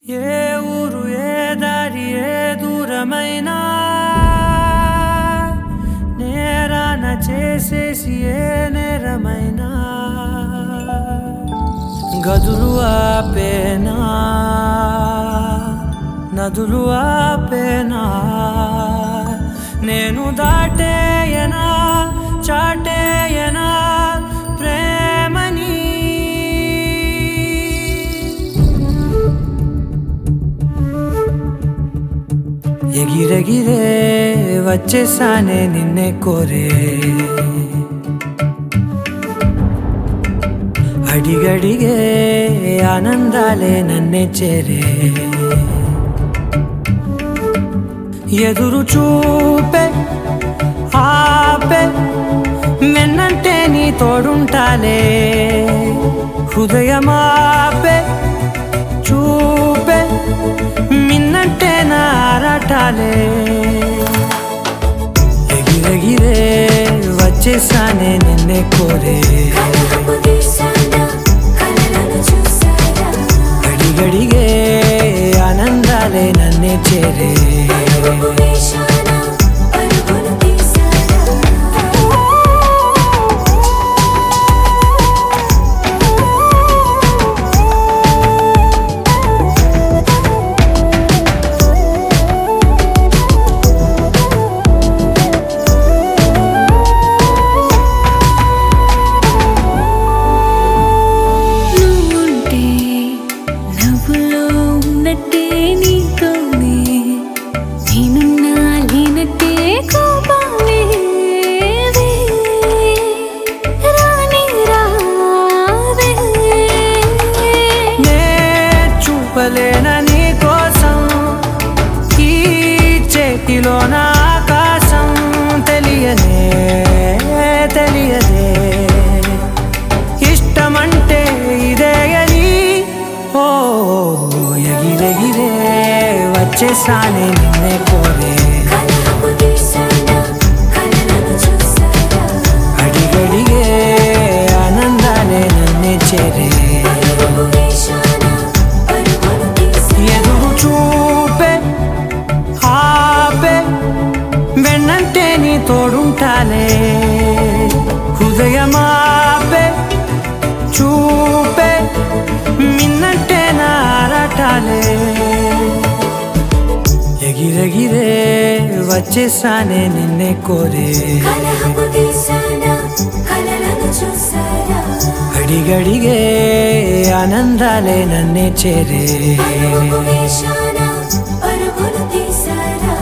ఏ ఊరు ఏ దారి ఏ దూరమైనా నేరాన చేసేసి ఏ నేరమైనా గదులు ఆపేనా నదులు ఆపేనా నేను దాటేయనా చాటేయనా ప్రేమని ఎగిరెగిరే వచ్చేసానే నిన్నే కోరే అడిగడిగే ఆనందాలే నన్నే చేరే ఎదురు చూపే ఆపే మెన్నంటే నీ తోడుంటాలే హృదయమాపే చూపే మిన్నంటే నారాటాలే ఎగిరెగిరే వచ్చేసానే నిన్నే కోరే కలహపు తీశానా కలలను చూసారా అడిగడిగే ఆనందాలే నన్నే చేరే పరుగుపు వేశానా పరుగులు తీశారా నువ్వుంటే నవ్వులో ఉన్నట్టే నీతోనే నేనున్నా లేనట్టే కోపాలే రాని రావే నే చూపలేన నీ కోసం ఈ చేతిలో నా ఆకాశం తెలియదే తెలియదే ఇష్టమంటే ఇదే అని ఓ ఎగిరెగిరే వచ్చేసానే నిన్నే కోరే కలహపు తీశానా కలలను చూసారా అడిగడిగే ఆనందాలే నన్నే చేరే పరుగుపు వేశానా పరుగులు తీశారా ఎదురు చూపే ఆపే వెన్నంటే నీ తోడుంటాలే హృదయమాపే చూపే మిన్నంటే నారాటాలే ఎగిరెగిరే వచ్చేసానే నిన్నే కోరే కలహపు తీశానా కలలను చూసారా అడిగడిగే ఆనందాలే నన్నే చేరే పరుగుపు వేశానా పరుగులు తీశారా